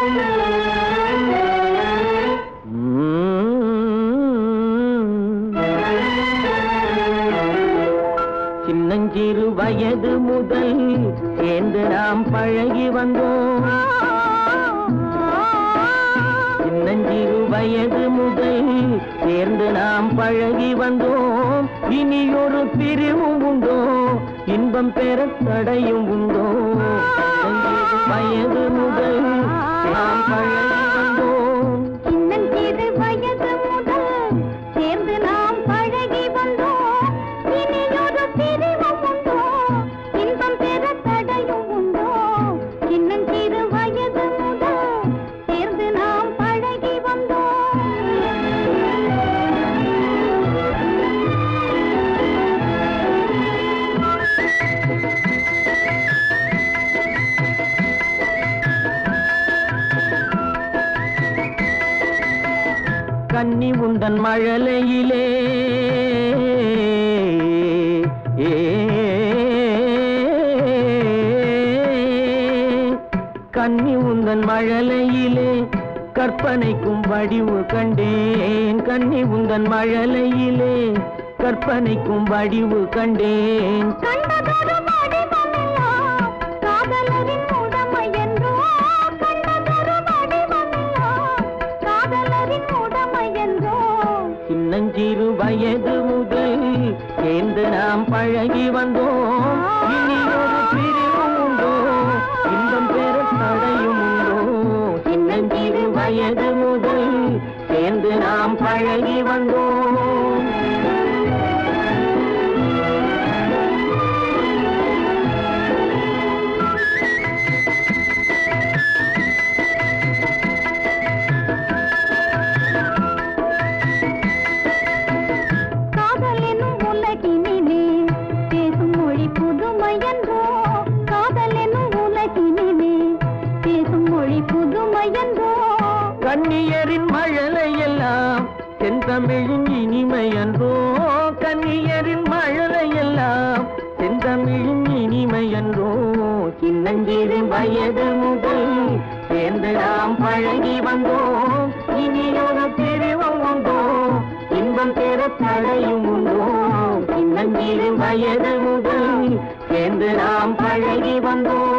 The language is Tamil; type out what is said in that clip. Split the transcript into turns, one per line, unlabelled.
சின்னஞ்சிறு வயது முதல் சேர்ந்து நாம் பழகி வந்தோம் சின்னஞ்சிறு வயது முதல் சேர்ந்து நாம் பழகி வந்தோம் இனி ஒரு பிரிவும் உண்டோ இன்பம் பெற தடையும் உண்டோ சின்னஞ்சிறு வயது முதல் நாம் பழகி வந்தோம்
சின்னஞ்சிறு வயது முதல் சேர்ந்து நாம் பழகி வந்தோம் இனியொரு பிரிவும் உண்டோ இன்பம் பெற தடையும் உண்டோ சின்னஞ்சிறு வயது முதல் சேர்ந்து நாம் பழகி வந்தோம்
கன்னி உந்தன் மழலையிலே ஏ கன்னி உந்தன் மழலையிலே கற்பனைக்கும் வடிவு கண்டேன் கன்னி உந்தன் மழலையிலே கற்பனைக்கும் வடிவு கண்டேன்
கண்டதொரு வடிவமெல்லாம் காதலரின் உடமை என்றோ கண்டதொரு வடிவமெல்லாம் காதலரின் உடமை என்றோ
சின்னஞ்சிறு வயது முதல் சேர்ந்து நாம் பழகி வந்தோம் இனி ஒரு பிரிவும் உண்டோ இன்பம் பெற தடையும் உண்டோ சின்னஞ்சிறு வயது முதல் சேர்ந்து நாம் பழகி வந்தோம்
காதல் எனும் உலகினிலே பேசும் மொழி புதுமை என்றோ காதல் எனும் உலகினிலே பேசும் மொழி புதுமை என்றோ
கண்ணியரின் மழலை எல்லாம் செந்தமிழின் இனிமை என்றோ கண்ணியரின் மழலை எல்லாம் செந்தமிழின் இனிமை என்றோ சின்னஞ்சிறு வயது முதல் சேர்ந்து நாம் பழகி வந்தோம் இனி ஒரு பிரிவும் உண்டோ இன்பம் பெற தடையும் உண்டோ சின்னஞ்சிறு வயது முதல் சேர்ந்து நாம் பழகி வந்தோம்